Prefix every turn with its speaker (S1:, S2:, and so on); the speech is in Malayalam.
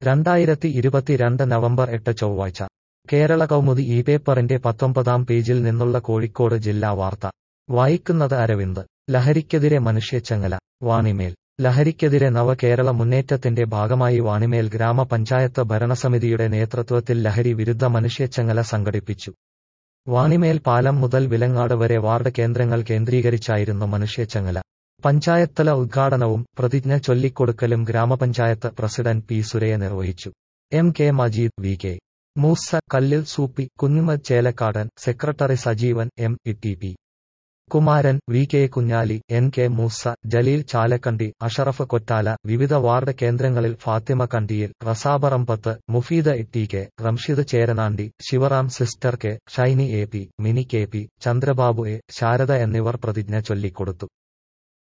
S1: രണ്ടായിരത്തി ഇരുപത്തിരണ്ട് നവംബർ എട്ട് ചൊവ്വാഴ്ച കേരള കൗമുദി ഈ പേപ്പറിന്റെ പത്തൊമ്പതാം പേജിൽ നിന്നുള്ള കോഴിക്കോട് ജില്ലാ വാർത്ത വായിക്കുന്നത് അരവിന്ദ് ലഹരിക്കെതിരെ മനുഷ്യച്ചങ്ങല വാണിമേൽ ലഹരിക്കെതിരെ നവകേരള മുന്നേറ്റത്തിന്റെ ഭാഗമായി വാണിമേൽ ഗ്രാമപഞ്ചായത്ത് ഭരണസമിതിയുടെ നേതൃത്വത്തിൽ ലഹരി വിരുദ്ധ മനുഷ്യച്ചങ്ങല സംഘടിപ്പിച്ചു വാണിമേൽ പാലം മുതൽ വിലങ്ങാട് വരെ വാർഡ് കേന്ദ്രങ്ങൾ കേന്ദ്രീകരിച്ചായിരുന്നു മനുഷ്യച്ചങ്ങല പഞ്ചായത്തല ഉദ്ഘാടനവും പ്രതിജ്ഞ ചൊല്ലിക്കൊടുക്കലും ഗ്രാമപഞ്ചായത്ത് പ്രസിഡന്റ് പി സുരയ നിർവഹിച്ചു M K Majeed V K Moosa Kallil Sooppi Kunhammad Chelakkadan secretary Sajeevan M E T P Kumaran V K Kunhali N K Moosa Jaleel Chalakkandi Ashraf Kottala വിവിധ വാർഡ് കേന്ദ്രങ്ങളിൽ Fathima Kandiyil Razabarambath Mufeeda E K Ramshid Cheranandi Sivaram sister K Shiny A P Mini K P Chandrababu A Sharada എന്നിവർ പ്രതിജ്ഞ ചൊല്ലിക്കൊടുത്തു